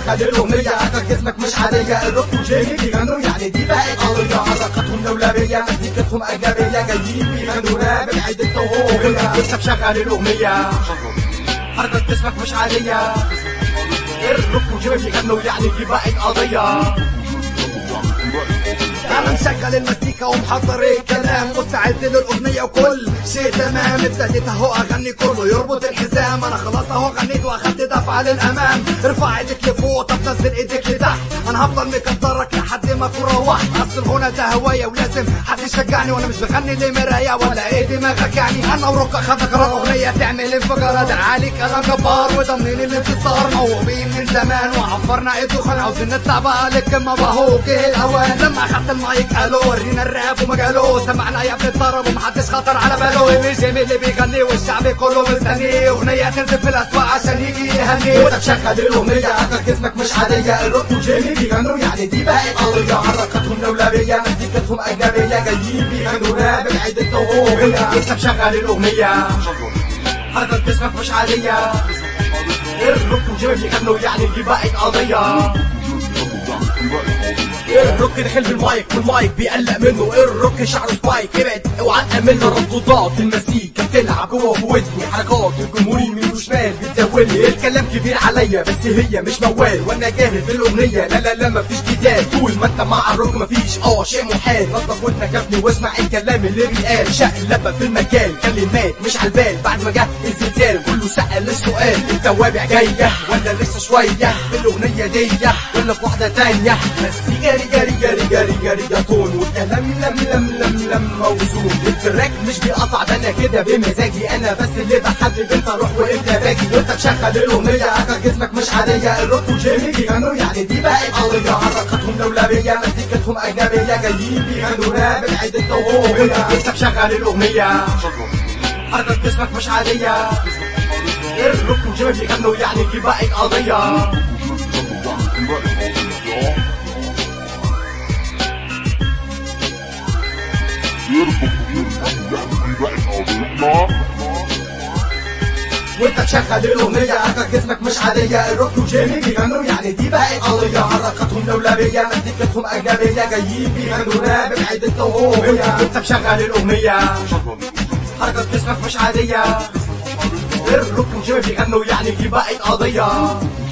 بشغل الاغنيه حركه جسمك مش عاديه الروك وجيمي بيغنوا يعني دي بقت قضيه حركاتهم لولبيه مزيكتهم اجنبيه جايين بيغنوا راب العيد الطوبيه لسه بشغل الاغنيه حركه جسمك مش عاديه الروك وجيمي بيغنوا يعني دي بقت قضيه انا مشغل المزيكا ومحضر الكلام مستعد للاغنيه وكل شيء تمام ابتديت اهو اغني كله يربط الحزام انا خلاص اهو غنيت واخدت دفعه للامام ارفع ايدك لفوق طب نزل ايدك لتحت انا هفضل مكدرك لحد ما اكون روحت اصل الغنى ده هوايه ولازم حد يشجعني وانا مش بغني لمرايه ولا ايه دماغك يعني انا وروك اخدنا قرار اغنيه تعمل انفجار ده عالي كلام جبار وضامنين الانتصار موهوبين من زمان وعبرنا الدخان عاوزين نطلع بقى للقمه وهو جه الاوان لما اخدت المايك قالوا ورينا الراب ومجاله سمعنا يا ابن الطرب ومحدش خطر على باله مش جميل اللي بيغني والشعب كله مستنيه اغنيه تنزل في الاسواق عشان يجي يهني وانت مشغل الاغنيه حركه جسمك مش عاديه الروك وجيمي بيغنوا يعني دي بقت قضيه حركاتهم لولبيه مزيكتهم اجنبيه جايين بيغنوا راب العيد الطوبيه انت مشغل الاغنيه حركه جسمك مش عاديه الروك وجيمي بيغنوا يعني دي بقت قضيه الروك دخل بالمايك والمايك بيقلق منه الروك شعره سبايك ابعد اوعى تأمن ردودات المزيكا بتلعب جوه في ودني حركات الجمهور يمين وشمال بتزولني الكلام كبير عليا بس هي مش موال وانا جاهز في الاغنيه لا لا لا مفيش جدال طول ما انت مع الروك مفيش اه شيء محال نظف ودنك يا ابني واسمع الكلام اللي بيتقال شقلبه في المجال كلمات مش على البال بعد ما جه الزلزال كله سأل السؤال التوابع جايه ولا لسه شويه في الاغنيه دي ولا في واحده تانيه بس جري جري جري جري جري يا طول والكلام لم لم لم لم موزون التراك مش بيقطع ده انا كده بمزاجي انا بس اللي بحدد انت روح وامتى باجي وانت مشغل الاغنيه حركه جسمك مش عاديه الروك وجيمي بيغنوا يعني دي بقت قضيه حركاتهم لولبيه مزيكتهم اجنبيه جايين بيغنوا راب العيد الطوبيه انت مشغل الاغنيه حركه جسمك مش عاديه الروك وجيمي بيغنوا يعني دي بقت قضيه وانت مشغل الاغنيه حركه جسمك مش عاديه الروك وجيمي بيغنوا يعني دي بقت قضيه حركاتهم لولبيه مزيكتهم اجنبيه جايين بيغنوا راب العيد الطوبيه وانت مشغل الاغنيه حركه جسمك مش عاديه الروك وجيمي بيغنوا يعني دي بقت قضيه